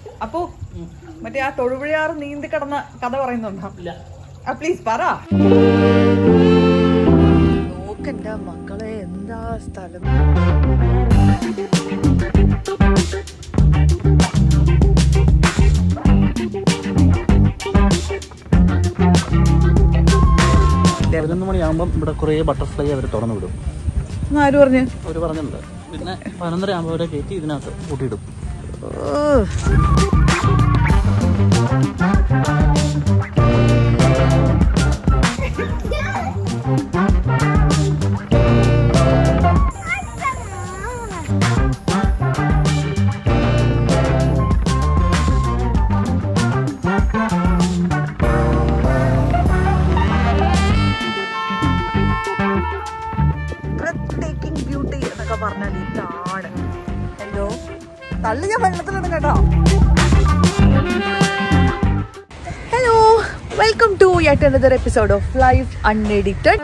അപ്പോ മറ്റേ ആ തൊഴുപുഴയാറ് നീന്തി കിടന്ന കഥ പറയുന്നുണ്ടോ ഇല്ല ആ പ്ലീസ് പറ നോക്കെന്റെ മക്കളെ എന്താ സ്ഥലം പതിനൊന്ന് മണിയാകുമ്പം ഇവിടെ കുറേ ബട്ടർഫ്ലൈ അവർ തുറന്നു വിടും എന്ന് ആര് പറഞ്ഞു അവർ പറഞ്ഞിട്ടുണ്ട് പിന്നെ പതിനൊന്നര ആകുമ്പോൾ അവരെ കയറ്റി ഇതിനകത്ത് കൂട്ടിയിടും ടേക്കിംഗ് ബ്യൂട്ടി എന്നൊക്കെ പറഞ്ഞാൽ ഇതാണ് ഹലോ തള്ളി ഞാൻ വെള്ളത്തിലിടും കേട്ടോ hello welcome to yet another episode of life unedited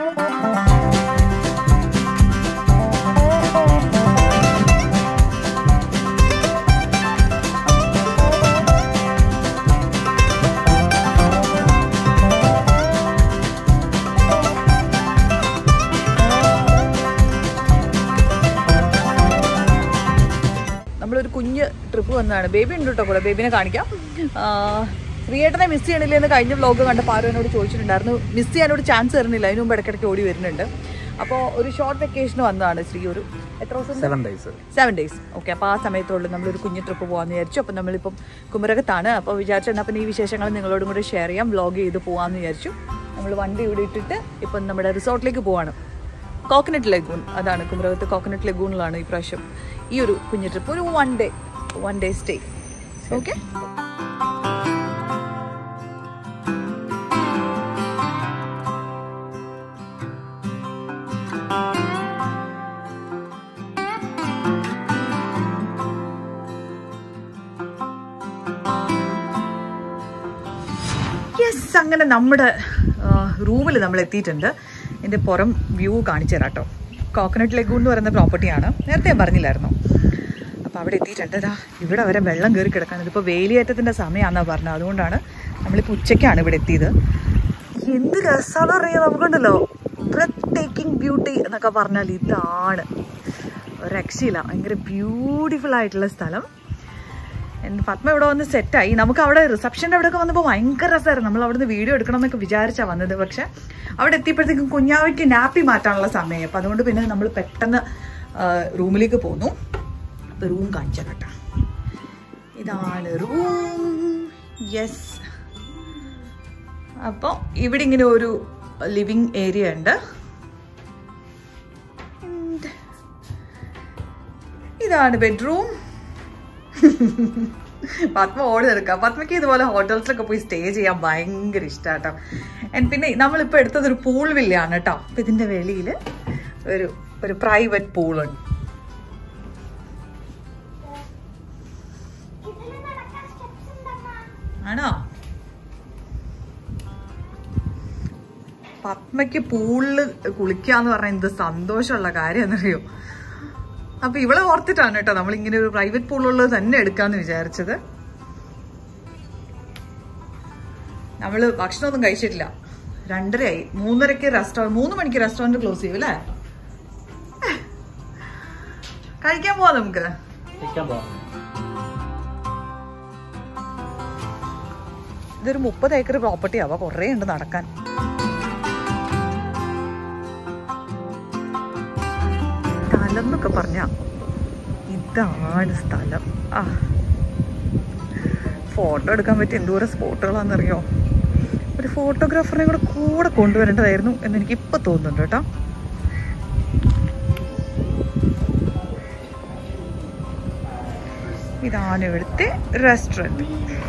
നമ്മളൊരു കുഞ്ഞ് ട്രിപ്പ് വന്നതാണ് ബേബി ഉണ്ട് കേട്ടോ കൂടെ ബേബിനെ കാണിക്കാം ആ, ശ്രീയേട്ടനെ മിസ് ചെയ്യണില്ല എന്ന് കഴിഞ്ഞ വ്ലോഗ് കണ്ട പാരു എന്നോട് ചോദിച്ചിട്ടുണ്ടായിരുന്നു മിസ് ചെയ്യാനോട് ചാൻസ് തരുന്നില്ല അതിന് മുമ്പ് ഇടയ്ക്കിടയ്ക്ക് ഓടി വരുന്നുണ്ട് അപ്പോൾ ഒരു ഷോർട്ട് വെക്കേഷൻ വന്നതാണ് ശ്രീ ഒരു എത്ര ദിവസം seven days seven days okay അപ്പോൾ ആ സമയത്തുള്ളൂ നമ്മളൊരു കുഞ്ഞു ട്രിപ്പ് പോകാമെന്ന് വിചാരിച്ചു അപ്പോൾ നമ്മളിപ്പം കുമരകത്താണ് അപ്പോൾ വിചാരിച്ചു എന്നാൽ പിന്നെ ഈ വിശേഷങ്ങൾ നിങ്ങളോടും കൂടെ ഷെയർ ചെയ്യാം വ്ലോഗ് ചെയ്ത് പോകാമെന്ന് വിചാരിച്ചു നമ്മൾ വണ്ടി ഇവിടെ ഇട്ടിട്ട് ഇപ്പം നമ്മുടെ റിസോർട്ടിലേക്ക് പോവാണ് കോക്കനട്ട് ലഗൂൺ അതാണ് കുമരകത്ത് കോക്കനട്ട് ലഗൂണിലാണ് ഈ പ്രാവശ്യം ഈ ഒരു കുഞ്ഞു ട്രിപ്പ് ഒരു one day one day stay okay yes അങ്ങനെ നമ്മുടെ റൂമിൽ നമ്മൾ എത്തിയിട്ടുണ്ട് എൻ്റെ പുറം വ്യൂ കാണിച്ചു തരാം കേട്ടോ കോക്കനട്ട് ലഗൂൺ എന്ന് പറയുന്ന പ്രോപ്പർട്ടിയാണ് നേരത്തെ ഞാൻ പറഞ്ഞില്ലായിരുന്നോ അപ്പോൾ അവിടെ എത്തിയിട്ടുണ്ട് ഇതാ ഇവിടെ വരെ വെള്ളം കയറി കിടക്കാണ് ഇതിപ്പോൾ വേലിയേറ്റത്തിൻ്റെ സമയമാണെന്നാണ് പറഞ്ഞത് അതുകൊണ്ടാണ് നമ്മളിപ്പോൾ ഉച്ചയ്ക്കാണ് ഇവിടെ എത്തിയത് എന്ത് രസമാണെന്ന് അറിയാം നമുക്കുണ്ടല്ലോ ടേക്കിംഗ് ബ്യൂട്ടി എന്നൊക്കെ പറഞ്ഞാൽ ഇതാണ് ഒരു രക്ഷയില്ല ഭയങ്കര ബ്യൂട്ടിഫുൾ ആയിട്ടുള്ള സ്ഥലം എൻ്റെ പത്മ ഇവിടെ വന്ന് സെറ്റായി നമുക്ക് അവിടെ റിസപ്ഷൻ്റെ അവിടെയൊക്കെ വന്നപ്പോൾ ഭയങ്കര രസമായിരുന്നു നമ്മൾ അവിടുന്ന് വീഡിയോ എടുക്കണം എന്നൊക്കെ വിചാരിച്ചാണ് വന്നത് പക്ഷെ അവിടെ എത്തിയപ്പോഴത്തേക്കും കുഞ്ഞാവയ്ക്ക് നാപ്പി മാറ്റാനുള്ള സമയം അപ്പം അതുകൊണ്ട് പിന്നെ നമ്മൾ പെട്ടെന്ന് റൂമിലേക്ക് പോന്നു അപ്പോൾ റൂം കാണിച്ചു കേട്ടോ ഇതാണ് റൂം യെസ് അപ്പോൾ ഇവിടെ ഇങ്ങനെ ഒരു ലിവിങ് ഏരിയ ഉണ്ട് And ഇതാണ് ബെഡ്റൂം പത്മ ഓടി എടുക്കാം പത്മയ്ക്ക് ഇതുപോലെ ഹോട്ടൽസിലൊക്കെ പോയി സ്റ്റേ ചെയ്യാൻ ഭയങ്കര ഇഷ്ടാട്ടോ And പിന്നെ നമ്മളിപ്പോൾ എടുത്തത് ഒരു പൂൾ വില്ലയാണ് കേട്ടോ അപ്പം ഇതിൻ്റെ വെളിയിൽ ഒരു ഒരു പ്രൈവറ്റ് പൂളുണ്ട് ആണോ പത്മയ്ക്ക് പൂളില് കുളിക്കാന്ന് പറഞ്ഞാൽ എന്ത് സന്തോഷമുള്ള കാര്യം എന്നറിയോ അപ്പൊ ഇവളെ ഓർത്തിട്ടാണ് കേട്ടോ നമ്മൾ ഇങ്ങനെ ഒരു പ്രൈവറ്റ് പൂളുള്ളത് തന്നെ എടുക്കാന്ന് വിചാരിച്ചത് നമ്മള് ഭക്ഷണമൊന്നും കഴിച്ചിട്ടില്ല രണ്ടരയായി മൂന്നരക്ക് റെസ്റ്റോറൻറ്റ് മൂന്ന് മണിക്ക് റെസ്റ്റോറൻറ്റ് ക്ലോസ് ചെയ്യും അല്ലേ കഴിക്കാൻ പോവാ നമുക്ക് കഴിക്കാൻ പോവാം ഇതൊരു മുപ്പത് ഏക്കർ പ്രോപ്പർട്ടി ആവാ കുറേ ഉണ്ട് നടക്കാൻ സ്ഥലം എന്നൊക്കെ പറഞ്ഞ ഇതാണ് സ്ഥലം ആ ഫോട്ടോ എടുക്കാൻ പറ്റിയ എന്തോരം സ്പോട്ടുകളാണെന്നറിയോ ഒരു ഫോട്ടോഗ്രാഫറിനെ കൂടെ കൂടെ കൊണ്ടുവരേണ്ടതായിരുന്നു എന്ന് എനിക്ക് ഇപ്പൊ തോന്നുന്നുണ്ട് കേട്ടോ ഇതാണ് ഇവിടുത്തെ റെസ്റ്റോറൻറ്റ്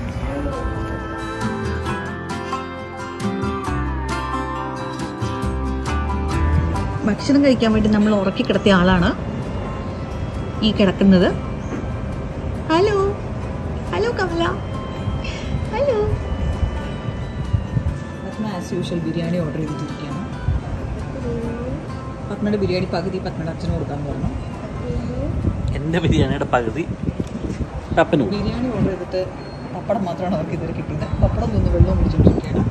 ഭക്ഷണം കഴിക്കാൻ വേണ്ടി നമ്മൾ ഉറക്കി കിടത്തിയ ആളാണ് ഈ കിടക്കുന്നത് hello hello Kamala hello Padma as usual biryani order ചെയ്തിട്ടിരിക്കുകയാണ് പത്മയുടെ ബിരിയാണി പകുതി പത്മയുടെ അച്ഛന് കൊടുക്കാൻ പറഞ്ഞു എൻ്റെ ബിരിയാണിയുടെ പകുതി ടപ്പനു ബിരിയാണി ഓർഡർ ചെയ്തിട്ട് പപ്പടം മാത്രമാണ് അവർക്ക് ഇതുവരെ കിട്ടിയത് പപ്പടം നിന്ന് വെള്ളം കുടിച്ചോണ്ടിരിക്കുകയാണ്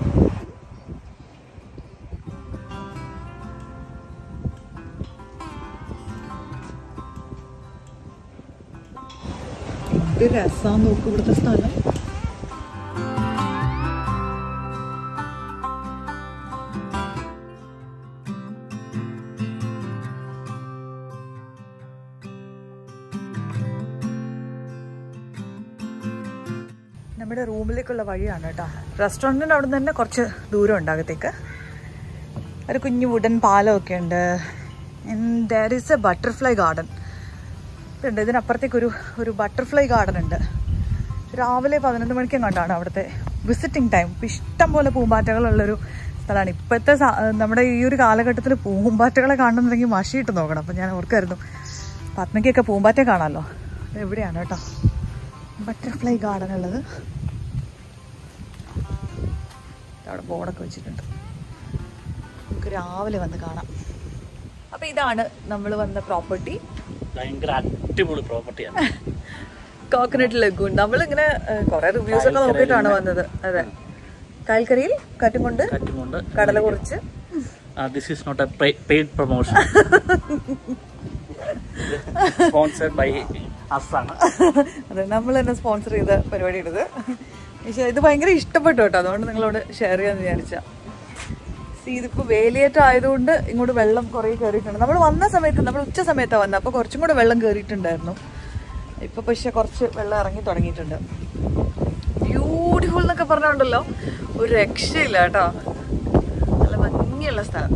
എന്ത് രസാന്ന് നോക്ക് ഇവിടുത്തെ സ്ഥലം നമ്മുടെ റൂമിലേക്കുള്ള വഴിയാണ് കേട്ടോ റെസ്റ്റോറൻറ്റിൻ്റെ അവിടെ നിന്ന് തന്നെ കുറച്ച് ദൂരം ഉണ്ട് അകത്തേക്ക് ഒരു കുഞ്ഞു വുഡൻ പാലമൊക്കെ ഉണ്ട് there is a butterfly garden ഉണ്ട് ഇതിനപ്പുറത്തേക്ക് ഒരു ഒരു ബട്ടർഫ്ലൈ ഗാർഡൻ ഉണ്ട് രാവിലെ പതിനൊന്ന് മണിക്കും കണ്ടാണ് അവിടുത്തെ വിസിറ്റിംഗ് ടൈം ഇഷ്ടം പോലെ പൂമ്പാറ്റകളുള്ളൊരു സ്ഥലമാണ് ഇപ്പോഴത്തെ സ- നമ്മുടെ ഈ ഒരു കാലഘട്ടത്തിൽ പൂമ്പാറ്റകളെ കാണുന്നുണ്ടെങ്കിൽ മഷിയിട്ട് നോക്കണം അപ്പം ഞാൻ ഓർക്കായിരുന്നു പത്മയ്ക്കൊക്കെ പൂമ്പാറ്റ കാണാമല്ലോ ഇത് എവിടെയാണ് കേട്ടോ ബട്ടർഫ്ലൈ ഗാർഡൻ ഉള്ളത് അവിടെ ബോർഡൊക്കെ വെച്ചിട്ടുണ്ട് നമുക്ക് രാവിലെ വന്ന് കാണാം അപ്പം ഇതാണ് നമ്മൾ വന്ന പ്രോപ്പർട്ടി ഭയങ്കര അടിപൊളി പ്രോപ്പർട്ടിയാണ് കോക്കനട്ട് ലഗൂൺ നമ്മളിങ്ങനെ കുറെ റിവ്യൂസ് ഒക്കെ നോക്കിയിട്ടാണ് വന്നത് അതെ കാൽക്കരയിൽ കാറ്റുകൊണ്ട് കാറ്റുകൊണ്ട് കടല കുറിച്ച് this is not a paid promotion sponsored by അസാണ് അതെ നമ്മൾ തന്നെ സ്പോൺസർ ചെയ്ത പരിപാടിയാണിത് പക്ഷേ ഇത് ഭയങ്കര ഇഷ്ടപ്പെട്ടു കേട്ടോ അതുകൊണ്ട് നിങ്ങളോട് ഷെയർ ചെയ്യാന്ന് വിചാരിച്ച സി ഇതിപ്പോൾ വേലിയേറ്റം ആയതുകൊണ്ട് ഇങ്ങോട്ട് വെള്ളം കുറേ കയറിയിട്ടുണ്ട് നമ്മൾ വന്ന സമയത്ത് നമ്മൾ ഉച്ച സമയത്താണ് വന്നത് അപ്പോൾ കുറച്ചും കൂടെ വെള്ളം കയറിയിട്ടുണ്ടായിരുന്നു ഇപ്പൊ പക്ഷെ കുറച്ച് വെള്ളം ഇറങ്ങി തുടങ്ങിയിട്ടുണ്ട് ബ്യൂട്ടിഫുൾ എന്നൊക്കെ പറഞ്ഞുണ്ടല്ലോ ഒരു രക്ഷയില്ല കേട്ടോ നല്ല ഭംഗിയുള്ള സ്ഥലം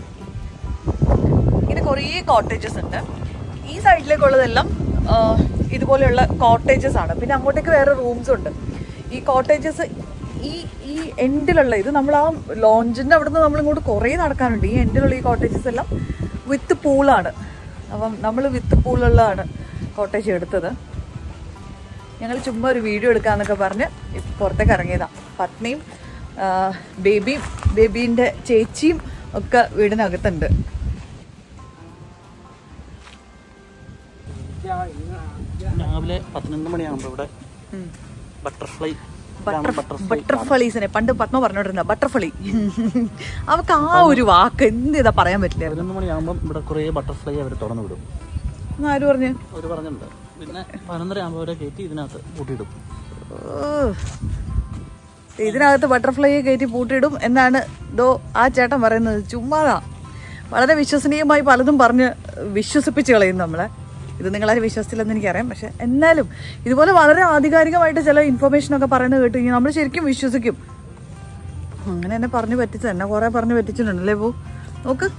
ഇങ്ങനെ കുറേ കോട്ടേജസ് ഉണ്ട് ഈ സൈഡിലേക്കുള്ളതെല്ലാം ആ, ഇതുപോലെയുള്ള കോട്ടേജസ് ആണ് പിന്നെ അങ്ങോട്ടേക്ക് വേറെ റൂംസ് ഉണ്ട് ഈ കോട്ടേജസ് ഈ ഈ എൻഡിലുള്ള ഇത് നമ്മൾ ആ ലോഞ്ചിൻ്റെ അവിടെ നിന്ന് നമ്മളിങ്ങോട്ട് കുറേ നടക്കാനുണ്ട് ഈ എൻഡിലുള്ള ഈ കോട്ടേജസ് എല്ലാം വിത്ത് പൂളാണ് അപ്പം നമ്മൾ വിത്ത് പൂളുള്ളതാണ് കോട്ടേജ് എടുത്തത് ഞങ്ങൾ ചുമ്മാ ഒരു വീഡിയോ എടുക്കാന്നൊക്കെ പറഞ്ഞ് ഇപ്പൊ പുറത്തേക്ക് ഇറങ്ങിയതാ പത്നിയും ആ, ബേബിയും ബേബീൻ്റെ ചേച്ചിയും ഒക്കെ വീടിനകത്തുണ്ട് രാവിലെ പതിനൊന്ന് മണിയാകുമ്പോൾ ഇവിടെ ബട്ടർഫ്ലൈ ബട്ടർഫ്ലൈ ബട്ടർഫ്ലീസിനെ പണ്ട് പത്മ പറഞ്ഞോണ്ടിരുന്ന ബട്ടർഫ്ലി അവർക്ക് ആ ഒരു വാക്ക് എന്ത് ചെയ്താ പറയാൻ പറ്റില്ല പതിനൊന്ന് മണിയാകുമ്പം ഇവിടെ കുറേ ബട്ടർഫ്ലൈ അവർ തുറന്നു വിടും എന്ന് ആര് പറഞ്ഞു അവർ പറഞ്ഞിട്ടുണ്ട് പിന്നെ പതിനൊന്നര ആകുമ്പോൾ അവരെ കയറ്റി ഇതിനകത്ത് കൂട്ടിയിടും ഓ. ഇതിനകത്ത് ബട്ടർഫ്ലൈയെ കയറ്റി പൂട്ടിയിടും എന്നാണ് ദോ ആ ചേട്ടൻ പറയുന്നത് ചുമ്മാതാ വളരെ വിശ്വസനീയമായി പലതും പറഞ്ഞ് വിശ്വസിപ്പിച്ച് കളയും നമ്മളെ ഇത് നിങ്ങളാരും വിശ്വസിച്ചില്ലെന്ന് എനിക്കറിയാം പക്ഷെ എന്നാലും ഇതുപോലെ വളരെ ആധികാരികമായിട്ട് ചില ഇൻഫർമേഷൻ ഒക്കെ പറയുന്നത് കേട്ട് കഴിഞ്ഞാൽ നമ്മൾ ശരിക്കും വിശ്വസിക്കും അങ്ങനെ എന്നെ പറഞ്ഞു പറ്റിച്ച എന്നെ കുറെ പറഞ്ഞു പറ്റിച്ചിട്ടുണ്ടല്ലേ പോ നോക്ക്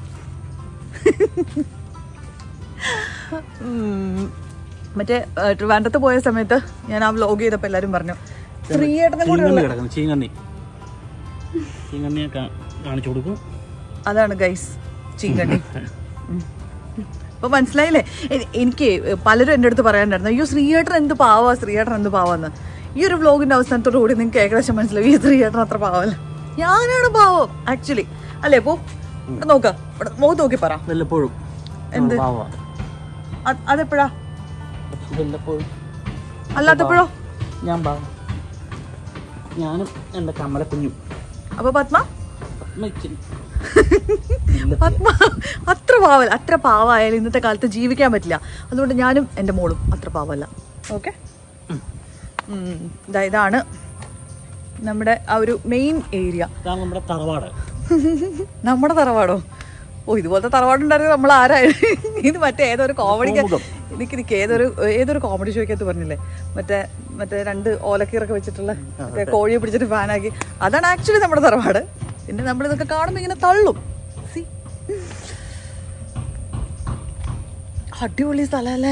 ഉം. മറ്റേ ഏഹ്, ട്രിവാൻഡ്രത്ത് പോയ സമയത്ത് ഞാൻ ആ വ്ലോഗ് ചെയ്തപ്പോൾ എല്ലാവരും പറഞ്ഞു ശ്രീയേട്ടനും കൂടെ ചീങ്കണ്ണി കിടക്കുന്നു ചീങ്കണ്ണി ചീങ്കണ്ണിയെ കാ- കാണിച്ചു കൊടുക്കും അതാണ് ഗൈസ് ചീങ്കണ്ണി ഉം. ഇപ്പൊ മനസ്സിലായില്ലേ എ- എനിക്ക് പലരും എൻ്റെ അടുത്ത് പറയാനുണ്ടായിരുന്നു അയ്യോ ശ്രീയേട്ടൻ എന്ത് പാവാ ശ്രീയേട്ടൻ എന്ത് പാവാന്ന് ഈ ഒരു വ്ലോഗിന്റെ അവസാനത്തോടു കൂടി നിങ്ങൾക്ക് ഏകദേശം മനസ്സിലാവും ഈ ശ്രീയേട്ടൻ അത്ര പാവല്ല ഞാനാണ് പാവം ആക്ച്വലി അല്ലേ പോ ഇവിടെ നോക്ക ഇവിടെ മുഖത്ത് നോക്കി പറ വല്ലപ്പോഴും എന്ത്? പാവ അത് അതെപ്പോഴാ വല്ലപ്പോഴും അല്ലാത്തപ്പോഴോ ഞാൻ പാവ ഞാനും എൻ്റെ കമ്മല കുഞ്ഞും അപ്പൊ പത്മ അമ്മയ്ക്കും പത്മ അത്ര പാവല്ല അത്ര പാവായാലും ഇന്നത്തെ കാലത്ത് ജീവിക്കാൻ പറ്റില്ല അതുകൊണ്ട് ഞാനും എൻ്റെ മോളും അത്ര പാവല്ല ഓക്കെ ഇതാണ് നമ്മുടെ ആ ഒരു മെയിൻ ഏരിയ ഇതാണ് നമ്മുടെ തറവാട് നമ്മുടെ തറവാടോ ഓ ഇതുപോലത്തെ തറവാടുണ്ടായിരുന്നു നമ്മൾ ആരായിരുന്നു ഇത് മറ്റേ ഏതൊരു കോമഡിക്ക് പൂമുഖം. എനിക്ക് എനിക്ക് ഏതൊരു ഏതൊരു കോമഡി ഷോയ്ക്കകത്ത് പറഞ്ഞില്ലേ മറ്റേ മറ്റേ രണ്ട് ഓലക്കീറൊക്കെ വെച്ചിട്ടുള്ള മറ്റേ കോഴിയെ പിടിച്ചിട്ട് ഫാനാക്കി അതാണ് ആക്ച്വലി നമ്മുടെ തറവാട് പിന്നെ നമ്മളിതൊക്കെ കാണുമ്പോൾ ഇങ്ങനെ തള്ളും സി അടിപൊളി സ്ഥലമല്ലേ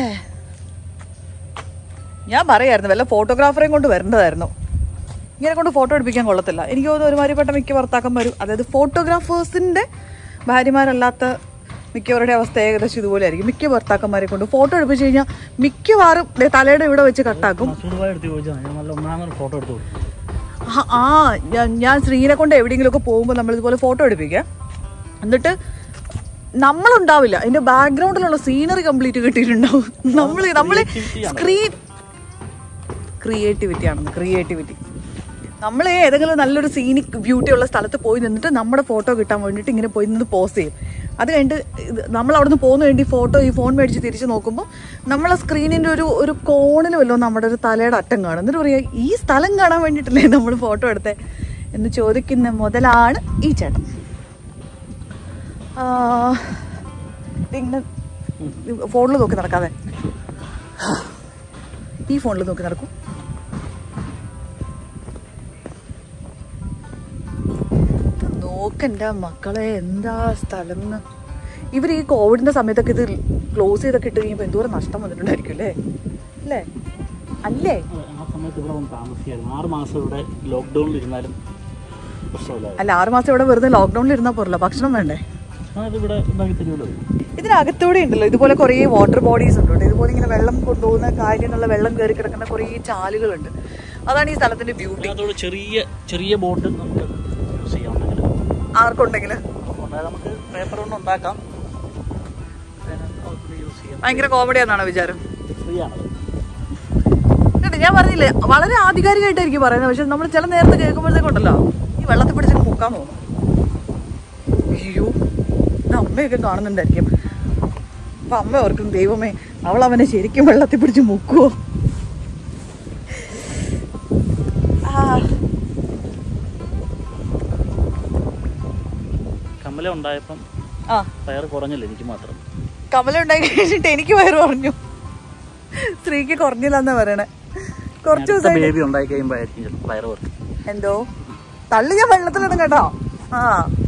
ഞാൻ പറയായിരുന്നു വല്ല ഫോട്ടോഗ്രാഫറെയും കൊണ്ട് വരേണ്ടതായിരുന്നു ഇങ്ങനെ കൊണ്ട് ഫോട്ടോ എടുപ്പിക്കാൻ കൊള്ളത്തില്ല എനിക്ക് തോന്നുന്നു ഒരുമാതിരിപ്പെട്ട മിക്ക ഭർത്താക്കന്മാരും അതായത് ഫോട്ടോഗ്രാഫേഴ്സിൻ്റെ ഭാര്യമാരല്ലാത്ത മിക്കവരുടെ അവസ്ഥ ഏകദേശം ഇതുപോലെ ആയിരിക്കും മിക്ക ഭർത്താക്കന്മാരെ കൊണ്ട് ഫോട്ടോ എടുപ്പിച്ച് കഴിഞ്ഞാൽ മിക്കവാറും ദേ തലയുടെ ഇവിടെ വെച്ച് കട്ടാക്കും മസൂടുമായി എടുത്ത് ചോദിച്ചാൽ ഞാൻ നല്ല ഒന്നാമത് ഫോട്ടോ എടുത്തു കൊടുത്തു ആ, ആ ഞാൻ ഞാൻ ശ്രീനെ കൊണ്ട് എവിടെയെങ്കിലുമൊക്കെ പോകുമ്പോൾ നമ്മൾ ഇതുപോലെ ഫോട്ടോ എടുപ്പിക്കുക എന്നിട്ട് നമ്മളുണ്ടാവില്ല അതിന്റെ ബാക്ക്ഗ്രൗണ്ടിലുള്ള സീനറി കംപ്ലീറ്റ് കിട്ടിയിട്ടുണ്ടാവും നമ്മൾ നമ്മൾ സ്ക്രീൻ ക്രിയേറ്റിവിറ്റി ആണെന്ന് ക്രിയേറ്റിവിറ്റി നമ്മൾ ഏതെങ്കിലും നല്ലൊരു സീനിക് ബ്യൂട്ടി ഉള്ള സ്ഥലത്ത് പോയി നിന്നിട്ട് നമ്മുടെ ഫോട്ടോ കിട്ടാൻ വേണ്ടിയിട്ട് ഇങ്ങനെ പോയി നിന്ന് പോസ്റ്റ് ചെയ്യും അത് കഴിഞ്ഞിട്ട് ഇത് നമ്മൾ അവിടെ നിന്ന് പോകുന്ന വേണ്ടി ഫോട്ടോ ഈ ഫോൺ മേടിച്ച് തിരിച്ച് നോക്കുമ്പോൾ നമ്മളെ സ്ക്രീനിൻ്റെ ഒരു ഒരു കോണിൽ വല്ലതും നമ്മുടെ ഒരു തലയുടെ അറ്റം കാണും എന്നിട്ട് പറയുക ഈ സ്ഥലം കാണാൻ വേണ്ടിയിട്ടല്ലേ നമ്മൾ ഫോട്ടോ എടുത്തേ എന്ന് ചോദിക്കുന്ന മുതലാണ് ഈ ചേട്ടൻ ആ, ഇങ്ങനെ ഫോണിൽ നോക്കി നടക്കാതെ ഈ ഫോണിൽ നോക്കി നടക്കും നോക്കണ്ട മക്കളെ എന്താ സ്ഥലം എന്ന് ഇവർ ഈ കോവിഡിന്റെ സമയത്തൊക്കെ ഇത് ക്ലോസ് ചെയ്തൊക്കെ ഇട്ട് കഴിയുമ്പോൾ എന്തോരം നഷ്ടം വന്നിട്ടുണ്ടായിരിക്കും അല്ലേ അല്ലേ അല്ലേ ആ സമയത്ത് ഇവിടെ വന്ന് താമസിക്കായിരുന്നു ആറ് മാസം ഇവിടെ ലോക്ക്ഡൗണിൽ ഇരുന്നാലും പ്രശ്നമില്ലായിരുന്നു അല്ല ആറ് മാസം ഇവിടെ വെറുതെ ലോക്ക്ഡൌണിൽ ഇരുന്നാൽ പോരല്ലോ ഭക്ഷണം വേണ്ടേ അത് ഇവിടെ ഉണ്ടാക്കി തരുമല്ലോ ഇതിനകത്തൂടെ ഉണ്ടല്ലോ ഇതുപോലെ കുറേ വാട്ടർ ബോഡീസ് ഉണ്ട് കേട്ടോ. ഇതുപോലെ ഇങ്ങനെ വെള്ളം കൊണ്ടുപോകുന്ന കാര്യങ്ങളുള്ള വെള്ളം കയറി കിടക്കുന്ന കുറേ ചാലുകളുണ്ട് അതാണ് ഈ സ്ഥലത്തിന്റെ ബ്യൂട്ടി അതോട് ചെറിയ ചെറിയ ബോട്ട് നമുക്ക് യൂസ് ചെയ്യാവുന്നെങ്കിൽ ആർക്കുണ്ടെങ്കിൽ അതായത് നമുക്ക് പേപ്പർ കൊണ്ട് ഉണ്ടാക്കാം യൂസ് ചെയ്യാം ഭയങ്കര കോമഡി എന്നാണോ വിചാരം ഫ്രീ ആണത് കേട്ടോ ഞാൻ പറഞ്ഞില്ലേ വളരെ ആധികാരികമായിട്ടായിരിക്കും പറയുന്നത് പക്ഷെ നമ്മൾ ചില നേരത്തെ കേൾക്കുമ്പോഴത്തേക്കുണ്ടല്ലോ ഈ വെള്ളത്തിൽ പിടിച്ചൊക്കെ മുക്കാൻ തോന്നും അയ്യോ ഇത് അമ്മയൊക്കെ കാണുന്നുണ്ടായിരിക്കും അപ്പൊ അമ്മ ഓർക്കും ദൈവമേ അവൾ അവനെ ശരിക്കും വെള്ളത്തിൽ പിടിച്ച് മുക്കുവോ ആ കമല ഉണ്ടായപ്പം ആ പയർ കുറഞ്ഞില്ല എനിക്ക് മാത്രം കമല ഉണ്ടായി കഴിഞ്ഞിട്ട് എനിക്ക് വയറ് പറഞ്ഞു സ്ത്രീക്ക് കുറഞ്ഞില്ലെന്നാ പറയണേ കുറച്ച് ദിവസം ബേബി ഉണ്ടായി കഴിയുമ്പോഴായിരിക്കും ചിലപ്പോൾ പയർ കുറച്ച് എന്തോ തള്ളി ഞാൻ വെള്ളത്തിലിടും കേട്ടോ ആ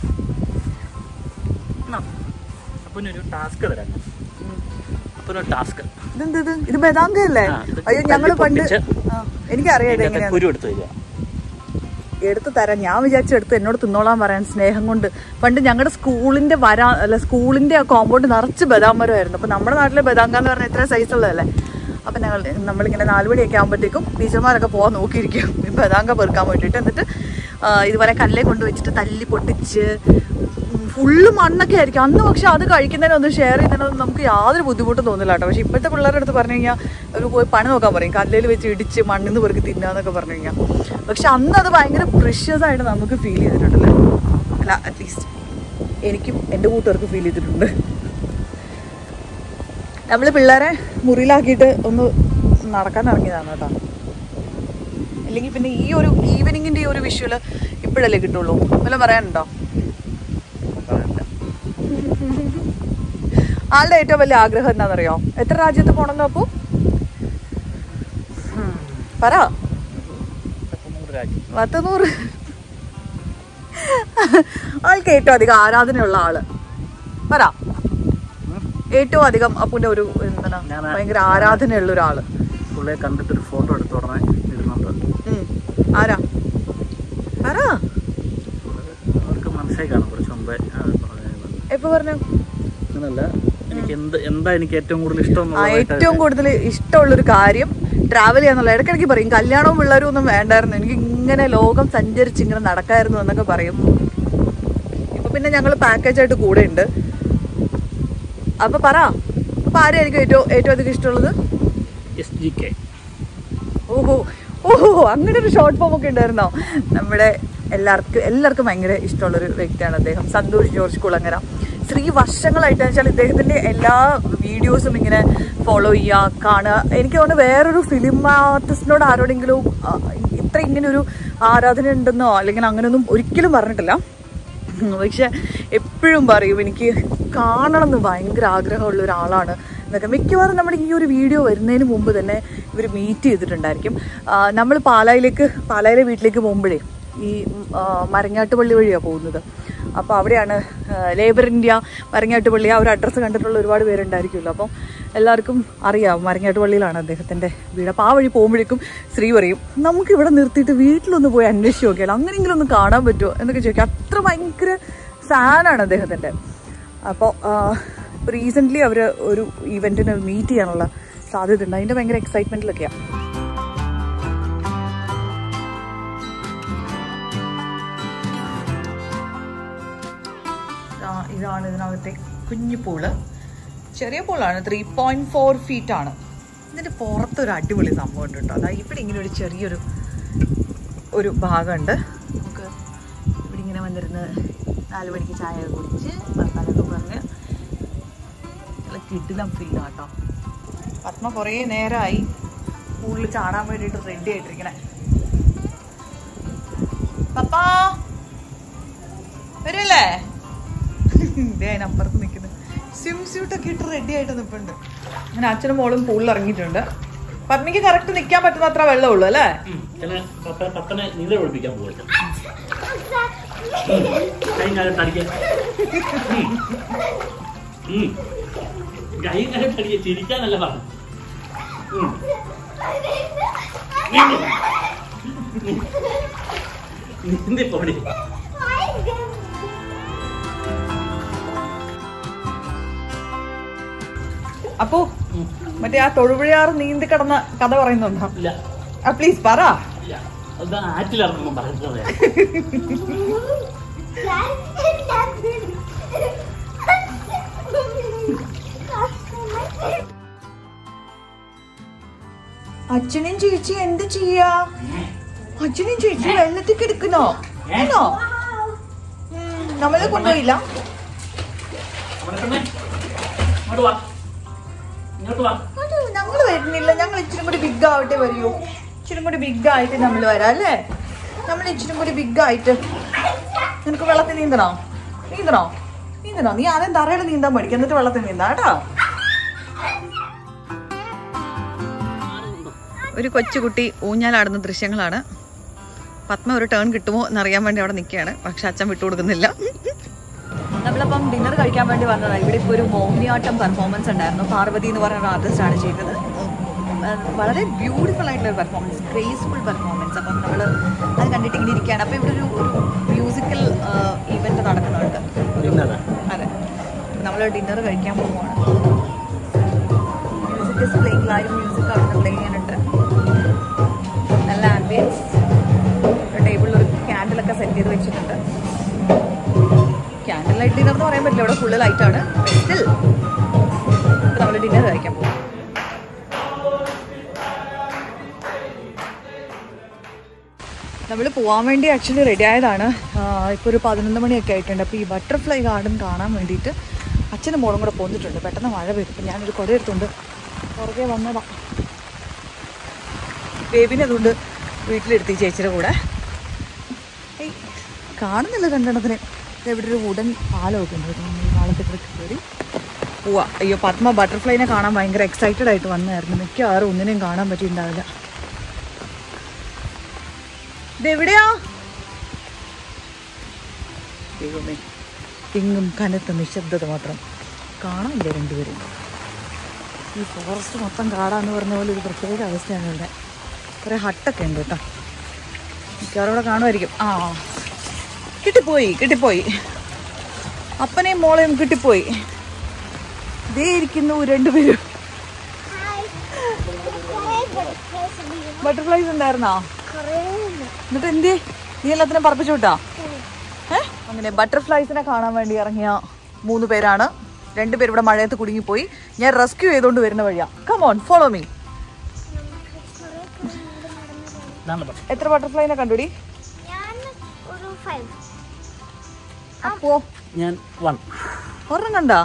അപ്പം ഒരു ടാസ്ക് തരാം ഞാൻ അപ്പം ഒരു ടാസ്ക് ഇതെന്ത് ഇത് ഇത് ബദാങ്കല്ലേ ആ, ഇത് അയ്യോ ഞങ്ങള് പണ്ട് പൊട്ടിച്ച് ആ, എനിക്കറിയാം ഇത് എങ്ങനെയാണ് കുരു എടുത്ത് തരിക എടുത്തു തരാം ഞാൻ വിചാരിച്ചു എടുത്ത് എന്നോട് തിന്നോളാൻ പറയാൻ സ്നേഹം കൊണ്ട് പണ്ട് ഞങ്ങളുടെ സ്കൂളിന്റെ വരാ അല്ല സ്കൂളിന്റെ ആ കോമ്പൗണ്ട് നിറച്ച് ബദാം മരമായിരുന്നു അപ്പൊ നമ്മുടെ നാട്ടിലെ ബദാങ്ക എന്ന് പറഞ്ഞാൽ ഇത്ര സൈസ് ഉള്ളതല്ലേ അപ്പൊ ഞങ്ങൾ നമ്മളിങ്ങനെ നാലുമണിയൊക്കെ ആകുമ്പോഴത്തേക്കും ടീച്ചർമാരൊക്കെ പോകാൻ നോക്കിയിരിക്കും ഈ ബദാങ്ക പെറുക്കാൻ വേണ്ടിയിട്ട് എന്നിട്ട് ആ, ഇതുപോലെ കല്ലേ കൊണ്ട് വെച്ചിട്ട് തല്ലി പൊട്ടിച്ച് ഫുള്ള് മണ്ണൊക്കെ ആയിരിക്കും അന്ന് പക്ഷെ അത് കഴിക്കുന്നതിനൊന്നും ഷെയർ ചെയ്യുന്നതിനൊന്നും നമുക്ക് യാതൊരു ബുദ്ധിമുട്ടും തോന്നില്ല കേട്ടോ പക്ഷെ ഇപ്പോഴത്തെ പിള്ളേരുടെ അടുത്ത് പറഞ്ഞു കഴിഞ്ഞാൽ അവർ പോയി പണി നോക്കാൻ പറയും കല്ലിൽ വെച്ച് ഇടിച്ച് മണ്ണിന്ന് പെറുക്കി തിന്നാന്നൊക്കെ പറഞ്ഞു കഴിഞ്ഞാൽ പക്ഷെ അന്ന് അത് ഭയങ്കര പ്രഷ്യസ് ആയിട്ട് നമുക്ക് ഫീൽ ചെയ്തിട്ടുണ്ടല്ലോ അല്ല അറ്റ്ലീസ്റ്റ് എനിക്കും എൻ്റെ കൂട്ടുകാർക്ക് ഫീൽ ചെയ്തിട്ടുണ്ട് നമ്മൾ പിള്ളേരെ മുറിയിലാക്കിയിട്ട് ഒന്ന് നടക്കാൻ ഇറങ്ങിയതാണ് കേട്ടോ അല്ലെങ്കിൽ പിന്നെ ഈ ഒരു ഈവനിങ്ങിൻ്റെ ഈ ഒരു വിഷ്വല് ഇപ്പോഴല്ലേ കിട്ടുള്ളൂ വല്ലതും പറയാനുണ്ടോ ആളുടെ ഏറ്റവും വലിയ ആഗ്രഹം എന്താണെന്നറിയോ എത്ര രാജ്യത്ത് പോകണമെന്ന് അപ്പു ഉം. പറ അപ്പം നൂറ് രാജ്യം പത്ത് നൂറ് ആൾക്ക് ഏറ്റവും അധികം ആരാധനയുള്ള ആള് പറ ഏറ്റവും അധികം അപ്പുന്റെ ഒരു എന്താണ് ഞാന് ഭയങ്കര ആരാധനയുള്ള ഒരാള് പുള്ളിയെ കണ്ടിട്ടൊരു ഫോട്ടോ എടുത്ത ഉടനെ ഇടുന്നുണ്ട് ഉം. ആരാ പറ അവർക്ക് മനസ്സിലായി കാണും കുറച്ച് മുമ്പേ അത് പറഞ്ഞിരുന്നത്. എപ്പോ പറഞ്ഞു അങ്ങനല്ല എനിക്ക് എന്ത് എന്താ എനിക്ക് ഏറ്റവും കൂടുതൽ ഇഷ്ടം ആ എന്നുള്ളതായിട്ട് ഏറ്റവും കൂടുതൽ ഇഷ്ടമുള്ളൊരു കാര്യം ട്രാവൽ ചെയ്യാന്നുള്ള ഇടയ്ക്കിടയ്ക്ക് പറയും കല്യാണവും പിള്ളേരും ഒന്നും വേണ്ടായിരുന്നു എനിക്ക് ഇങ്ങനെ ലോകം സഞ്ചരിച്ച് ഇങ്ങനെ നടക്കായിരുന്നു എന്നൊക്കെ പറയും ഇപ്പൊ പിന്നെ ഞങ്ങൾ പാക്കേജ് ആയിട്ട് കൂടെ ഉണ്ട് അപ്പൊ പറ അപ്പൊ ആരെയായിരിക്കും ഏറ്റവും ഏറ്റവും അധികം ഇഷ്ടമുള്ളത് എസ് ജി കെ ഓഹോ ഓഹോ അങ്ങനെ ഒരു ഷോർട്ട് ഫോം ഒക്കെ ഉണ്ടായിരുന്നോ നമ്മുടെ എല്ലാവർക്കും എല്ലാവർക്കും ഭയങ്കര ഇഷ്ടമുള്ളൊരു വ്യക്തിയാണ് അദ്ദേഹം സന്തോഷ് ജോർജ് കുളങ്ങര സ്ത്രീ വർഷങ്ങളായിട്ട് വെച്ചാൽ ഇദ്ദേഹത്തിന്റെ എല്ലാ വീഡിയോസും ഇങ്ങനെ ഫോളോ ചെയ്യുക കാണുക എനിക്ക് തോന്നുന്നു വേറൊരു ഫിലിം ആർട്ടിസ്റ്റിനോട് ആരോടെങ്കിലും ആ, ഇത്ര ഇങ്ങനെ ഒരു ആരാധന ഉണ്ടെന്നോ അല്ലെങ്കിൽ അങ്ങനെയൊന്നും ഒരിക്കലും പറഞ്ഞിട്ടില്ല ഉം, പക്ഷെ എപ്പോഴും പറയും എനിക്ക് കാണണം എന്ന് ഭയങ്കര ആഗ്രഹമുള്ള ഒരാളാണ് എന്നൊക്കെ മിക്കവാറും നമ്മുടെ ഈ ഒരു വീഡിയോ വരുന്നതിന് മുമ്പ് തന്നെ ഇവർ മീറ്റ് ചെയ്തിട്ടുണ്ടായിരിക്കും നമ്മൾ പാലായിലേക്ക് പാലായിലെ വീട്ടിലേക്ക് പോകുമ്പോഴേ ഈ ഉം, ആ, മരങ്ങാട്ടുപള്ളി വഴിയാണ് പോകുന്നത് അപ്പോൾ അവിടെയാണ് ലേബർ ഇന്ത്യ മരങ്ങാട്ടുപള്ളി ആ ഒരു അഡ്രസ്സ് കണ്ടിട്ടുള്ള ഒരുപാട് പേരുണ്ടായിരിക്കുമല്ലോ അപ്പം എല്ലാവർക്കും അറിയാം മരങ്ങാട്ടുപള്ളിയിലാണ് അദ്ദേഹത്തിൻ്റെ വീട് അപ്പോൾ ആ വഴി പോകുമ്പോഴേക്കും ശ്രീ പറയും നമുക്ക് ഇവിടെ നിർത്തിയിട്ട് വീട്ടിലൊന്ന് പോയി അന്വേഷിച്ച് നോക്കിയാൽ അങ്ങനെയെങ്കിലും ഒന്ന് കാണാൻ പറ്റുമോ എന്നൊക്കെ ചോദിക്കും അത്ര ഭയങ്കര ഫാനാണ് അദ്ദേഹത്തിൻ്റെ അപ്പോൾ റീസെൻ്റ്ലി അവർ ഒരു ഈവെൻറ്റിന് മീറ്റ് ചെയ്യാനുള്ള സാധ്യത ഉണ്ട് അതിൻ്റെ ഭയങ്കര എക്സൈറ്റ്മെൻറ്റിലൊക്കെയാണ് ഇതാണ് ഇതിനകത്തെ കുഞ്ഞു പൂള് ചെറിയ പൂളാണ് ത്രീ പോയിന്റ് ഫോർ ഫീറ്റ് ആണ് ഇതിന്റെ പുറത്തൊരു അടിപൊളി സംഭവം ഉണ്ട് കേട്ടോ അതാ ഇവിടെ ഇങ്ങനെ ഒരു ചെറിയൊരു ഒരു ഭാഗമുണ്ട് നമുക്ക് ഇവിടെ ഇങ്ങനെ വന്നിരുന്ന് നാല് മണിക്ക് ചായ ഒക്കെ കുടിച്ച് വർത്താനൊക്കെ പറഞ്ഞ് നല്ല കിടിലം ഫീലാണ് കേട്ടോ പത്മ കുറേ നേരമായി പൂളിൽ ചാടാൻ വേണ്ടിയിട്ട് റെഡി ആയിട്ടിരിക്കണേ പപ്പാ വരല്ലേ ഇതേ അതിനപ്പുറത്ത് നിൽക്കുന്നത് സ്വിം സ്യൂട്ടൊക്കെ ഇട്ട് റെഡി ആയിട്ട് നിൽപ്പുണ്ട് അങ്ങനെ അച്ഛനും മോളും പൂളിൽ ഇറങ്ങിയിട്ടുണ്ട് പത്മിക്ക് കറക്റ്റ് നിൽക്കാൻ പറ്റുന്ന അത്ര വെള്ളമുള്ളൂ അല്ലേ ചില പപ്പ പപ്പനെ നീന്തൽ പഠിപ്പിക്കാൻ പോകട്ടെ കൈ കാലത്ത് അടിക്കാൻ ഉം. ഉം. കൈ കാലത്ത് അടിക്കാൻ ചിരിക്കാനല്ല പറഞ്ഞു ഉം. നീന്തി പോടി അപ്പോ മറ്റേ ആ തൊഴുപുഴയാറ് നീന്തി കിടന്ന കഥ പറയുന്നുണ്ടോ ഇല്ല ആ പ്ലീസ് പറ ഇല്ല അതാ ആറ്റിലിറങ്ങുമ്പോൾ പറയുന്നത് അച്ഛനും ചേച്ചി എന്ത് ചെയ്യാ അച്ഛനും ചേച്ചി വെള്ളത്തിൽ കിടക്കുന്നോ ആണോ ഉം, നമ്മളെ കൊണ്ടുപോയില്ല അവിടെ തന്നെ ഇങ്ങോട്ട് വാ ഇങ്ങോട്ട് വാ അത് ഞങ്ങൾ വരുന്നില്ല ഞങ്ങൾ ഇച്ചിരി കൂടി ബിഗ് ആവട്ടെ വരൂ ഇച്ചിരി കൂടി ബിഗ് ആയിട്ട് നമ്മൾ വരാം അല്ലേ നമ്മൾ ഇച്ചിരി കൂടി ബിഗ് ആയിട്ട് നിനക്ക് വെള്ളത്തിൽ നീന്തണോ നീന്തണോ നീന്തണോ നീ ആദ്യം തറയിൽ നീന്താൻ പഠിക്കും എന്നിട്ട് വെള്ളത്തിൽ നീന്താ കേട്ടോ ഒരു കൊച്ചുകുട്ടി ഊഞ്ഞാലാടുന്ന ദൃശ്യങ്ങളാണ് പത്മ ഒരു ടേൺ കിട്ടുമോ എന്നറിയാൻ വേണ്ടി അവിടെ നിൽക്കുകയാണ് പക്ഷെ അച്ഛൻ വിട്ടുകൊടുക്കുന്നില്ല നമ്മളപ്പം ഡിന്നർ കഴിക്കാൻ വേണ്ടി വന്നതാണ് ഇവിടെ ഇപ്പോൾ ഒരു മോഹിനിയാട്ടം പെർഫോമൻസ് ഉണ്ടായിരുന്നു പാർവതി എന്ന് പറയുന്ന ആർട്ടിസ്റ്റ് ആണ് ചെയ്തത് ഉം, വളരെ ബ്യൂട്ടിഫുൾ ആയിട്ടുള്ള ഒരു പെർഫോമൻസ് ഗ്രേസ്ഫുൾ പെർഫോമൻസ് അപ്പം നമ്മൾ അത് കണ്ടിട്ട് ഇങ്ങനെ ഇരിക്കുകയാണ് അപ്പോൾ ഇവിടെ ഒരു ഒരു മ്യൂസിക്കൽ ഇവന്റ് നടക്കുന്നുണ്ട് ഇന്നതാ അതെ നമ്മൾ ഡിന്നർ കഴിക്കാൻ പോവുകയാണ് music is playing live music അവിടെ പ്ലേ ചെയ്യാനുണ്ട് നല്ല ആംബിയൻസ് ടേബിളിൽ ഒരു ക്യാൻഡിലൊക്കെ സെറ്റ് ചെയ്ത് വെച്ചിട്ടുണ്ട് ക്യാൻഡിൽ ലൈറ്റ് ഡിന്നർ എന്ന് പറയാൻ പറ്റില്ല ഇവിടെ ഫുള്ള് ലൈറ്റാണ് സ്റ്റിൽ ഇപ്പം നമ്മൾ ഡിന്നർ കഴിക്കാൻ പോകും നമ്മൾ പോകാൻ വേണ്ടി ആക്ച്വലി റെഡി ആയതാണ് ഇപ്പോൾ ഒരു പതിനൊന്ന് മണിയൊക്കെ ആയിട്ടുണ്ട് അപ്പോൾ ഈ ബട്ടർഫ്ലൈ ഗാർഡൻ കാണാൻ വേണ്ടിയിട്ട് അച്ഛനും മോളും കൂടെ പോന്നിട്ടുണ്ട് പെട്ടെന്ന് മഴ പെയ്തു അപ്പോൾ ഞാനൊരു കുട എടുത്തുകൊണ്ട് പുറകെ വന്നതാ ബേബിനെ അതുകൊണ്ട് വീട്ടിലെടുത്തി ചേച്ചിയുടെ കൂടെ ഏയ് കാണുന്നില്ല രണ്ടെണ്ണത്തിന് ദേ ഇവിടെ ഒരു വുഡൻ പാലമൊക്കെ ഉണ്ട് കേട്ടോ. നമ്മൾ ഈ പാലത്തിൽ കൂടെ കയറി പോവാ അയ്യോ പത്മ ബട്ടർഫ്ലൈനെ കാണാൻ ഭയങ്കര എക്സൈറ്റഡ് ആയിട്ട് വന്നായിരുന്നു മിക്കവാറും ഒന്നിനെയും കാണാൻ പറ്റിയിട്ടുണ്ടാവില്ല ഇതെവിടെയാ ദൈവമേ എങ്ങും കനത്ത നിശബ്ദത മാത്രം കാണാനില്ല രണ്ടുപേരും ഈ ഫോറസ്റ്റ് മൊത്തം കാടാന്ന് പറഞ്ഞ പോലെ ഒരു പ്രത്യേക അവസ്ഥയാണ് ഇവിടെ കുറേ ഹട്ടൊക്കെ ഉണ്ട് കേട്ടോ മിക്കവാറും ഇവിടെ കാണുമായിരിക്കും ആ കിട്ടിപ്പോയി കിട്ടിപ്പോയി അപ്പനെയും മോളെയും കിട്ടിപ്പോയി ഇതേ ഇരിക്കുന്നു രണ്ടുപേരും ബട്ടർഫ്ലൈസ് ഉണ്ടായിരുന്നോ എന്നിട്ട് എന്തി നീ എല്ലാത്തിനും പറപ്പിച്ചു വിട്ടാ ഏ അങ്ങനെ ബട്ടർഫ്ലൈസിനെ കാണാൻ വേണ്ടി ഇറങ്ങിയ മൂന്ന് പേരാണ് രണ്ടുപേരും ഇവിടെ മഴയത്ത് കുടുങ്ങിപ്പോയി ഞാൻ റെസ്ക്യൂ ചെയ്തുകൊണ്ട് വരുന്ന വഴിയാ കമോൺ ഫോളോ മീ ഇതാണ് പക്ഷെ എത്ര ബട്ടർഫ്ലൈനെ കണ്ടുടി ഞാൻ ഒരു ഫൈവ് അപ്പോ ഞാൻ വൺ ഒരെണ്ണം കണ്ടാ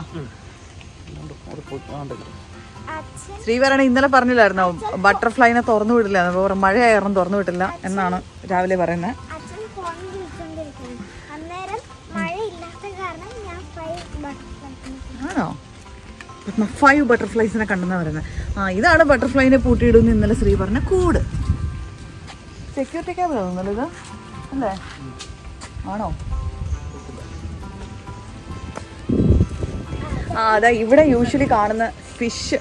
അച്ഛൻ ശ്രീവരണ ഇന്നലെ പറഞ്ഞില്ലായിരുന്നോ ബട്ടർഫ്ലൈനെ തുറന്നു വിടില്ല എന്ന്. മഴയായിരുന്നു തുറന്നു വിട്ടില്ല എന്നാണ് രാവിലെ പറയുന്നത് അച്ഛൻ ഫോൺ വിളിച്ചോണ്ടിരിക്കുന്നു അന്നേരം മഴയില്ലാത്ത കാരണം ഞാൻ ഫൈവ് ബട്ടർഫ്ലൈ ആണോ ഫൈവ് ബട്ടർഫ്ലൈസിനെ കണ്ടെന്നാ പറയുന്നത് ആ ഇതാണ് ബട്ടർഫ്ലൈനെ പൂട്ടിയിടുന്ന ഇന്നലെ ശ്രീ പറഞ്ഞ കൂട് സെക്യൂരിറ്റി ക്യാമറ തോന്നുന്നല്ലോ ഇത് അല്ലേ ആണോ ആ അതാ ഇവിടെ യൂഷ്വലി കാണുന്ന ഫിഷ്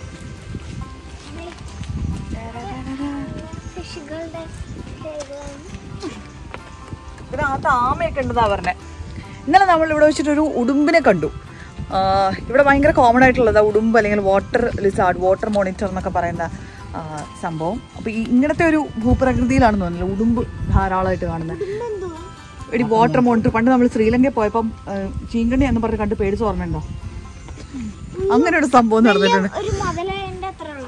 ഫിഷുകളുടെ പേരുകളാണ് ഇതിനകത്ത് ആമയൊക്കെ ഉണ്ടെന്നാ പറഞ്ഞത് ഇന്നലെ നമ്മൾ ഇവിടെ വെച്ചിട്ടൊരു ഉടുമ്പിനെ കണ്ടു ആ, ഇവിടെ ഭയങ്കര കോമൺ ആയിട്ടുള്ളതാ ഉടുമ്പ് അല്ലെങ്കിൽ വാട്ടർ ലിസാർഡ് വാട്ടർ മോണിറ്റർ എന്നൊക്കെ പറയുന്ന ആ, സംഭവം അപ്പോൾ ഈ ഇങ്ങനത്തെ ഒരു ഭൂപ്രകൃതിയിലാണ് തോന്നുന്നത് ഉടുമ്പ് ധാരാളമായിട്ട് കാണുന്നത് എന്തുവാ എടി വാട്ടർ മോണിറ്റർ പണ്ട് നമ്മൾ ശ്രീലങ്കയിൽ പോയപ്പം ആ, ചീങ്കണ്ണി എന്ന് പറഞ്ഞ് കണ്ട് പേടിച്ച് ഓർമ്മയുണ്ടോ അങ്ങനെ ഒരു സംഭവം നടന്നിട്ടുണ്ട് ഒരു മുതലേന്റെ അത്ര ഉള്ളു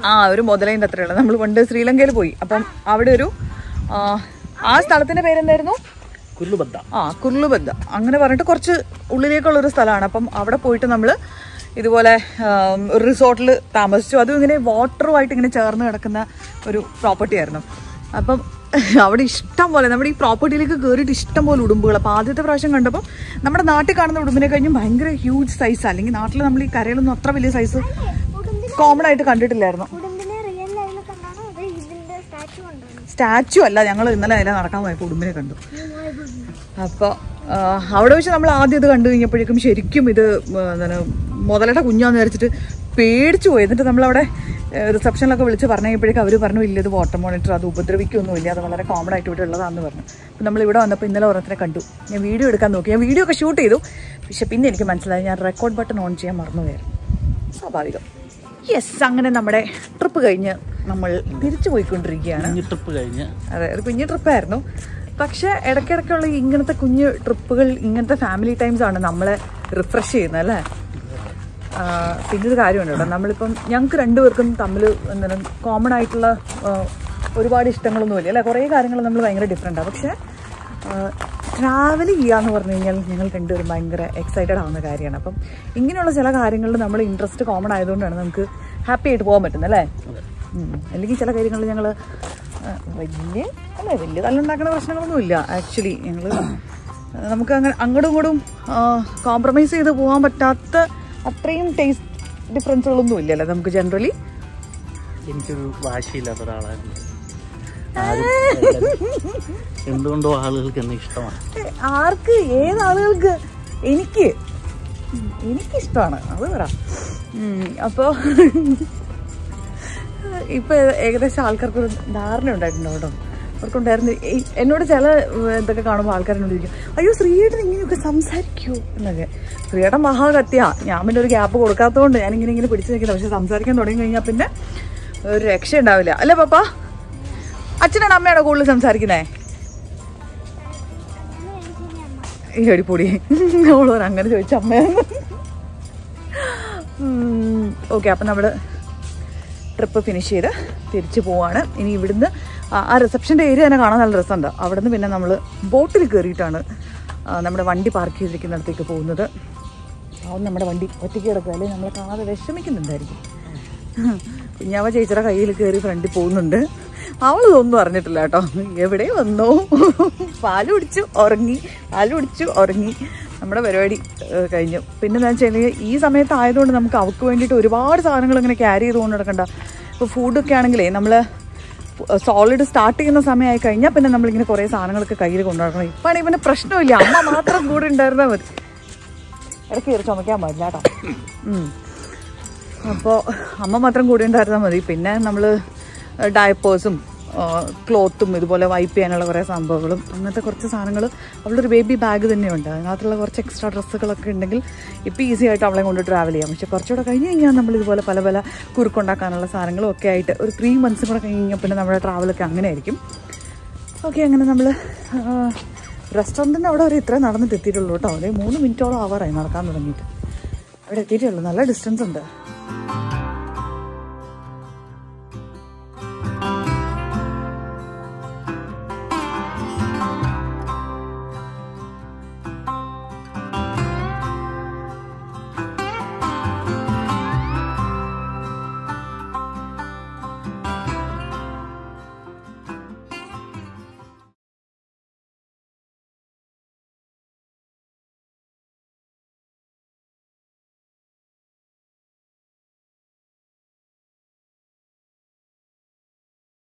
ആ ഒരു മുതലേൻ്റെ അത്രയുള്ള നമ്മൾ പണ്ട് ശ്രീലങ്കയിൽ പോയി അപ്പം അവിടെ ഒരു ആ, ആ സ്ഥലത്തിന്റെ പേരെന്തായിരുന്നു കുരുളുബദ്ധ ആ കുർലുബദ്ധ അങ്ങനെ പറഞ്ഞിട്ട് കുറച്ച് ഉള്ളിലേക്കുള്ള ഒരു സ്ഥലമാണ് അപ്പം അവിടെ പോയിട്ട് നമ്മൾ ഇതുപോലെ ആം, ഒരു റിസോർട്ടിൽ താമസിച്ചു അതും ഇങ്ങനെ വാട്ടറുമായിട്ട് ഇങ്ങനെ ചേർന്ന് കിടക്കുന്ന ഒരു പ്രോപ്പർട്ടി ആയിരുന്നു അപ്പം അവിടെ ഇഷ്ടം പോലെ നമ്മുടെ ഈ പ്രോപ്പർട്ടിയിലേക്ക് കയറിയിട്ട് ഇഷ്ടം പോലെ ഉടുമ്പുകൾ അപ്പോൾ ആദ്യത്തെ പ്രാവശ്യം കണ്ടപ്പോൾ നമ്മുടെ നാട്ടിൽ കാണുന്ന ഉടുമ്പിനെ കഴിഞ്ഞും ഭയങ്കര ഹ്യൂജ് സൈസ് അല്ലെങ്കിൽ നാട്ടിൽ നമ്മൾ ഈ കരയിലൊന്നും അത്ര വലിയ സൈസ് ഉടുമ്പിനെ കോമൺ ആയിട്ട് കണ്ടിട്ടില്ലായിരുന്നു ഉടുമ്പിനെ റിയൽ ലൈവിൽ കണ്ടാണോ അത് ഇതിന്റെ സ്റ്റാച്ചു കൊണ്ടാണ് സ്റ്റാച്ചു അല്ല ഞങ്ങൾ ഇന്നലെ അതിലെ നടക്കാൻ പോയപ്പോൾ ഉടുമ്പിനെ കണ്ടു അപ്പോൾ അവിടെ വെച്ച് നമ്മൾ ആദ്യം ഇത് കണ്ടു കഴിഞ്ഞപ്പോഴേക്കും ശരിക്കും ഇത് ആ, എന്താണ് മുതലയുടെ കുഞ്ഞാന്ന് വിചാരിച്ചിട്ട് പേടിച്ചു പോയി എന്നിട്ട് നമ്മളവിടെ റിസപ്ഷനിലൊക്കെ വിളിച്ച് പറഞ്ഞു കഴിഞ്ഞപ്പോഴേക്കും അവർ പറഞ്ഞു ഇല്ല ഇത് വാട്ടർ മോണിറ്റർ അത് ഉപദ്രവിക്കൊന്നുമില്ല അത് വളരെ കോമൺ ആയിട്ട് ഇവിടെ ഉള്ളതാണെന്ന് പറഞ്ഞു അപ്പം നമ്മൾ ഇവിടെ വന്നപ്പോൾ ഇന്നലെ ഓരോരുത്തരെ കണ്ടു ഞാൻ വീഡിയോ എടുക്കാൻ നോക്കി ഞാൻ വീഡിയോ ഒക്കെ ഷൂട്ട് ചെയ്തു പക്ഷെ പിന്നെ എനിക്ക് മനസ്സിലായി ഞാൻ റെക്കോർഡ് ബട്ടൺ ഓൺ ചെയ്യാൻ മറന്നുപോയായിരുന്നു സ്വാഭാവികം യെസ് അങ്ങനെ നമ്മുടെ ട്രിപ്പ് കഴിഞ്ഞ് നമ്മൾ തിരിച്ചു പോയിക്കൊണ്ടിരിക്കുകയാണ് കുഞ്ഞു ട്രിപ്പ് കഴിഞ്ഞ് അതെ ഒരു കുഞ്ഞു ട്രിപ്പായിരുന്നു പക്ഷെ ഇടയ്ക്കിടയ്ക്കുള്ള ഈ ഇങ്ങനത്തെ കുഞ്ഞു ട്രിപ്പുകൾ ഇങ്ങനത്തെ ഫാമിലി ടൈംസ് ആണ് നമ്മളെ റിഫ്രഷ് ചെയ്യുന്നത് അല്ലേ ആ, പിന്നെ ഒരു കാര്യമുണ്ട് കേട്ടോ നമ്മളിപ്പം ഞങ്ങൾക്ക് രണ്ടുപേർക്കും തമ്മിൽ എന്താണ് കോമൺ ആയിട്ടുള്ള ആ, ഒരുപാട് ഇഷ്ടങ്ങളൊന്നുമില്ല അല്ലേ കുറേ കാര്യങ്ങൾ നമ്മൾ ഭയങ്കര ഡിഫറെൻറ്റാണ് പക്ഷേ ട്രാവൽ ചെയ്യാന്ന് പറഞ്ഞു കഴിഞ്ഞാൽ ഞങ്ങൾ രണ്ടുപേരും ഭയങ്കര എക്സൈറ്റഡ് ആവുന്ന കാര്യമാണ് അപ്പം ഇങ്ങനെയുള്ള ചില കാര്യങ്ങളിൽ നമ്മൾ ഇൻട്രസ്റ്റ് കോമൺ ആയതുകൊണ്ടാണ് നമുക്ക് ഹാപ്പി ആയിട്ട് പോകാൻ പറ്റുന്നത് അല്ലേ ഉം. അല്ലെങ്കിൽ ചില കാര്യങ്ങളിൽ ഞങ്ങൾ വലിയ അല്ലേ വലിയ തല്ലുണ്ടാക്കുന്ന പ്രശ്നങ്ങളൊന്നും ഇല്ല ആക്ച്വലി ഞങ്ങൾ നമുക്ക് അങ്ങനെ അങ്ങോട്ടും ഇങ്ങോട്ടും കോംപ്രമൈസ് ചെയ്ത് പോകാൻ പറ്റാത്ത അത്രയും ടേസ്റ്റ് ഡിഫറൻസുകളൊന്നും ഇല്ലല്ലേ നമുക്ക് ജനറലി എനിക്കൊരു വാശിയില്ലാത്ത ഒരാളായിരുന്നു ആരും എന്തുകൊണ്ടോ ആളുകൾക്ക് എന്നെ ഇഷ്ടമാണ് ആർക്ക് ഏത് ആളുകൾക്ക് എനിക്ക് ഉം, എനിക്കിഷ്ടമാണ് അത് പറ ഉം, അപ്പോ ഇപ്പൊ ഏകദേശം ആൾക്കാർക്കൊരു ധാരണ ഉണ്ടായിട്ടുണ്ടോ കേട്ടോ അവർക്കുണ്ടായിരുന്നു ഈ- എന്നോട് ചില ഏർ, ഇതൊക്കെ കാണുമ്പോൾ ആൾക്കാരെന്നോട് ചോദിക്കും അയ്യോ ശ്രീയേട്ടൻ ഇങ്ങനെയൊക്കെ സംസാരിക്കൂ എന്നൊക്കെ ശ്രീയേട്ടൻ മഹാകത്യാ ഞാൻ പിന്നെ ഒരു ഗ്യാപ്പ് കൊടുക്കാത്തതുകൊണ്ട് ഞാൻ ഇങ്ങനെ ഇങ്ങനെ പിടിച്ചു നിൽക്കുന്നത് പക്ഷെ സംസാരിക്കാൻ തുടങ്ങി കഴിഞ്ഞാൽ പിന്നെ ഒരു രക്ഷ ഉണ്ടാവില്ല അല്ലേ പപ്പ അച്ഛനാണ് അമ്മയാണോ കൂടുതൽ സംസാരിക്കുന്നേ ഈ അടിപ്പൊടി അവളോട് അങ്ങനെ ചോദിച്ച അമ്മയാണ് ഓക്കെ അപ്പം നമ്മൾ ട്രിപ്പ് ഫിനിഷ് ചെയ്ത് തിരിച്ചു പോവാണ് ഇനി ഇവിടുന്ന് ആ- ആ റിസപ്ഷൻ്റെ ഏരിയ തന്നെ കാണാൻ നല്ല രസമുണ്ട് അവിടെ നിന്ന് പിന്നെ നമ്മൾ ബോട്ടിൽ കയറിയിട്ടാണ് ആ, നമ്മുടെ വണ്ടി പാർക്ക് ചെയ്തിരിക്കുന്നിടത്തേക്ക് പോകുന്നത് അവൻ നമ്മുടെ വണ്ടി ഒറ്റയ്ക്ക് കിടക്കുക അല്ലെങ്കിൽ നമ്മളെ കാണാതെ വിഷമിക്കുന്നുണ്ടായിരിക്കും കുഞ്ഞാവ ചേച്ചിയുടെ കയ്യിൽ കയറി ഫ്രണ്ടിൽ പോകുന്നുണ്ട് അവൾ ഇതൊന്നും അറിഞ്ഞിട്ടില്ല കേട്ടോ എവിടെ വന്നോ പാല് കുടിച്ചു ഉറങ്ങി പാല് കുടിച്ചു ഉറങ്ങി നമ്മുടെ പരിപാടി ഏഹ്, കഴിഞ്ഞു പിന്നെ എന്താ വെച്ചാൽ ഈ സമയത്ത് ആയതുകൊണ്ട് നമുക്ക് അവൾക്ക് വേണ്ടിയിട്ട് ഒരുപാട് സാധനങ്ങൾ ഇങ്ങനെ ക്യാരി ചെയ്തുകൊണ്ട് നടക്കണ്ട ഇപ്പോൾ ഫുഡൊക്കെ ആണെങ്കിലേ നമ്മൾ സോളിഡ് സ്റ്റാർട്ട് ചെയ്യുന്ന സമയമായി കഴിഞ്ഞാൽ പിന്നെ നമ്മളിങ്ങനെ കുറേ സാധനങ്ങളൊക്കെ കയ്യിൽ കൊണ്ടു നടക്കണം ഇപ്പം ഇവന് പ്രശ്നമില്ല അമ്മ മാത്രം കൂടെ ഉണ്ടായിരുന്നാൽ മതി ഇടയ്ക്ക് കയറി ചുമക്കാൻ പാടില്ല കേട്ടോ അപ്പോൾ അമ്മ മാത്രം കൂടി ഉണ്ടായിരുന്നാൽ മതി പിന്നെ നമ്മൾ ഡയപ്പേഴ്സും ക്ലോത്തും ഇതുപോലെ വൈപ്പ് ചെയ്യാനുള്ള കുറേ സംഭവങ്ങളും അങ്ങനത്തെ കുറച്ച് സാധനങ്ങൾ അവളുടെ ഒരു ബേബി ബാഗ് തന്നെയുണ്ട് അതിനകത്തുള്ള കുറച്ച് എക്സ്ട്രാ ഡ്രസ്സുകളൊക്കെ ഉണ്ടെങ്കിൽ ഇപ്പോൾ ഈസി ആയിട്ട് അവളെ കൊണ്ട് ട്രാവൽ ചെയ്യാം പക്ഷേ കുറച്ചുകൂടെ കഴിഞ്ഞ് കഴിഞ്ഞാൽ നമ്മൾ ഇതുപോലെ പല പല കുറുക്കുണ്ടാക്കാനുള്ള സാധനങ്ങളും ഒക്കെ ആയിട്ട് ഒരു ത്രീ മന്ത്സും കൂടെ കഴിഞ്ഞ് കഴിഞ്ഞാൽ പിന്നെ നമ്മുടെ ട്രാവലൊക്കെ അങ്ങനെ ആയിരിക്കും ഓക്കെ അങ്ങനെ നമ്മൾ റെസ്റ്റോറൻറ്റിൻ്റെ അവിടെ വരെ ഇത്രയും നടന്നിട്ട് എത്തിയിട്ടുള്ളൂ കേട്ടോ അതേ മൂന്ന് മിനിറ്റോളം ആവാറായി നടക്കാൻ തുടങ്ങിയിട്ട് അവിടെ എത്തിയിട്ടുള്ളൂ നല്ല ഡിസ്റ്റൻസ് ഉണ്ട്